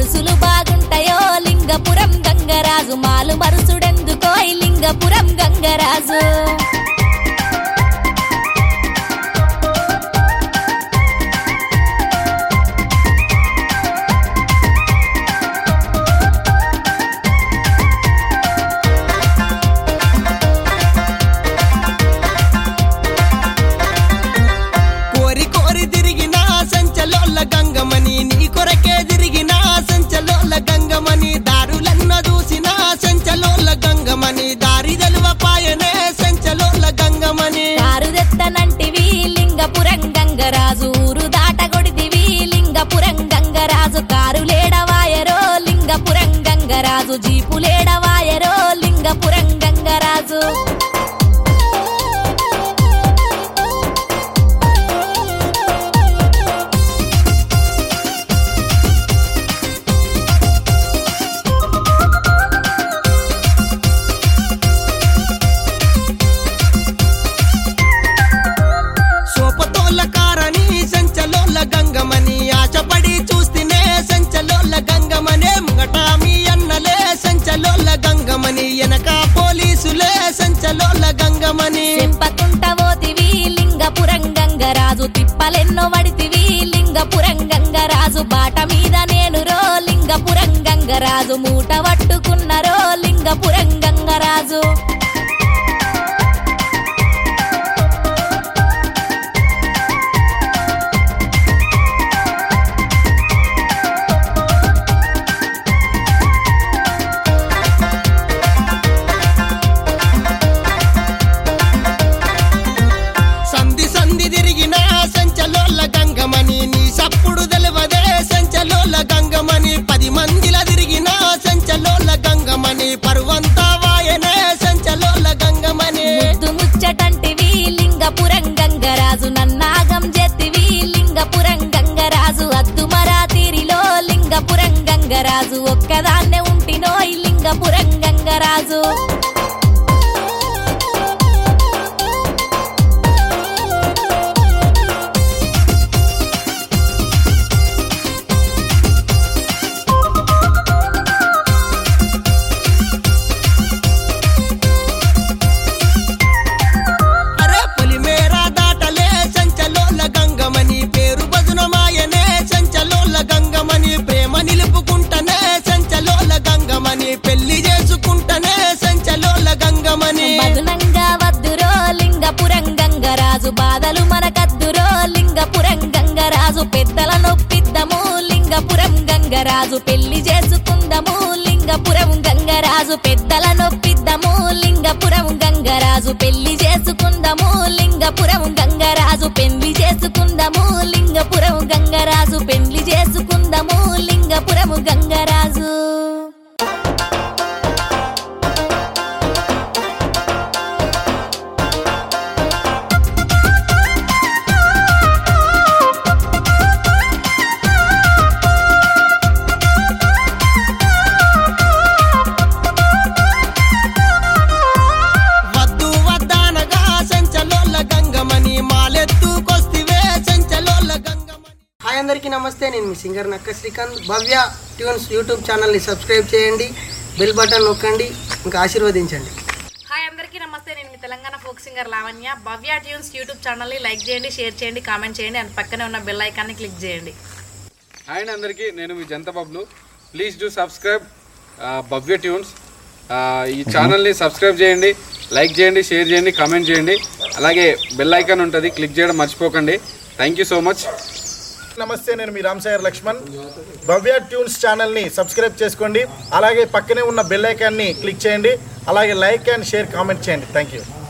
మరుసులు బాగుంటాయో లింగపురం గంగరాజు మాలు మరుసుడెందుకో ఈ లింగపురం గంగరాజు కోరి కోరి తిరిగిన సంచలోల గంగమని నీ కొరకే తిరిగిన సంచలోల గంగమని దారులన్న దూసిన సంచలోల గంగమని దారి తెలువ పాయనే సంచలోల గంగమని కారుదెత్తనంటివి లింగపురం గంగరాజు ఊరు దాటగొడిదివి లింగపురం గంగరాజు కారు లేడవాయరో లింగపురం గంగరాజు జీపు లేడవాయరో లింగపురం గంగరాజు సోపతోల కారని సంచలోల గంగమని ఆశపడి చూస్తేనే సంచలోల గంగమనే ముంగట మీ అన్నలే సంచలోల గంగమని వెనక పోలీసులే సంచలోల గంగమని చెంపకుంటవోతివి లింగపురం గంగరాజు తిప్పలెన్నో వడితివి లింగపురం గంగరాజు బాట మీద నేను రో లింగపురం గంగరాజు మూట పట్టుకున్నరో లింగపురం గంగరాజు సంధి సంధి తిరిగిన సంచలోల గంగమని నీ సప్పుడు తెలవదే సంచలోల గంగమని పది మందిల తిరిగిన సంచలోల గంగమని పరువంతా వాయనే సంచలోల గంగమని ముద్దు ముచ్చటంటివి లింగపురం గంగరాజు నన్నాగం జెత్తివి లింగపురం గంగరాజు అద్దు మరాతీరిలో లింగపురం గంగరాజు ఒక్కదాన్నే ఉంటినోయ్ లింగపురం గంగరాజు అరే పొలిమేర దాటలే సంచలోల గంగమని పేరు భజనమాయనే సంచలోల గంగమని ప్రేమ నిలుపుకుంటనే సంచలోల గంగమని పెళ్లి చేసుకుంటనే సంచలోల గంగమని మధునంగా వద్దురో లింగపురం గంగరాజు బాధలు మనకద్దురో లింగపురం గంగరాజు పెద్దల నొప్పిద్దము లింగపురం గంగరాజు పెళ్లి చేసుకుందము లింగపురం గంగరాజు పెద్దల నొప్పిద్దము లింగపురం గంగరాజు పెళ్లి చేసుకుందము లింగపురం గంగరాజు పెళ్లి చేసుకుందము లింగపురం గంగరాజు పెళ్లి చేసుకుందము లింగపురం గంగరాజు వద్దు వద్దానగా సంచలోల గంగమని మాలెత్తుకొస్తివే సంచలోల గంగమని హాయ్ అందరికీ నమస్తే నేను మీ singer Nakka Srikanth Bhavya tunes YouTube ఛానల్ని సబ్స్క్రైబ్ చేయండి బెల్ బటన్ నొక్కండి ఇంకా ఆశీర్వదించండి హాయ్ అందరికీ నమస్తే నేను మీ Telangana folk singer Lavanya Bhavya tunes YouTube ఛానల్ని లైక్ చేయండి షేర్ చేయండి కామెంట్ చేయండి అండ్ పక్కనే ఉన్న బెల్ ఐకాన్ని క్లిక్ చేయండి హాయ్ అండి అందరికీ నేను మీ Jantha Bablu please do subscribe Bhavya tunes ఆ, ఈ ఛానల్ని సబ్స్క్రైబ్ చేయండి లైక్ చేయండి షేర్ చేయండి కామెంట్ చేయండి అలాగే బెల్ ఐకాన్ ఉంటుంది క్లిక్ చేయడం మర్చిపోకండి థ్యాంక్ యూ సో మచ్ నమస్తే నేను మీ రామసాగర్ లక్ష్మణ్ భవ్య ట్యూన్స్ ఛానల్ని సబ్స్క్రైబ్ చేసుకోండి అలాగే పక్కనే ఉన్న బెల్ ఐకాన్ని క్లిక్ చేయండి అలాగే లైక్ అండ్ షేర్ కామెంట్ చేయండి థ్యాంక్ యూ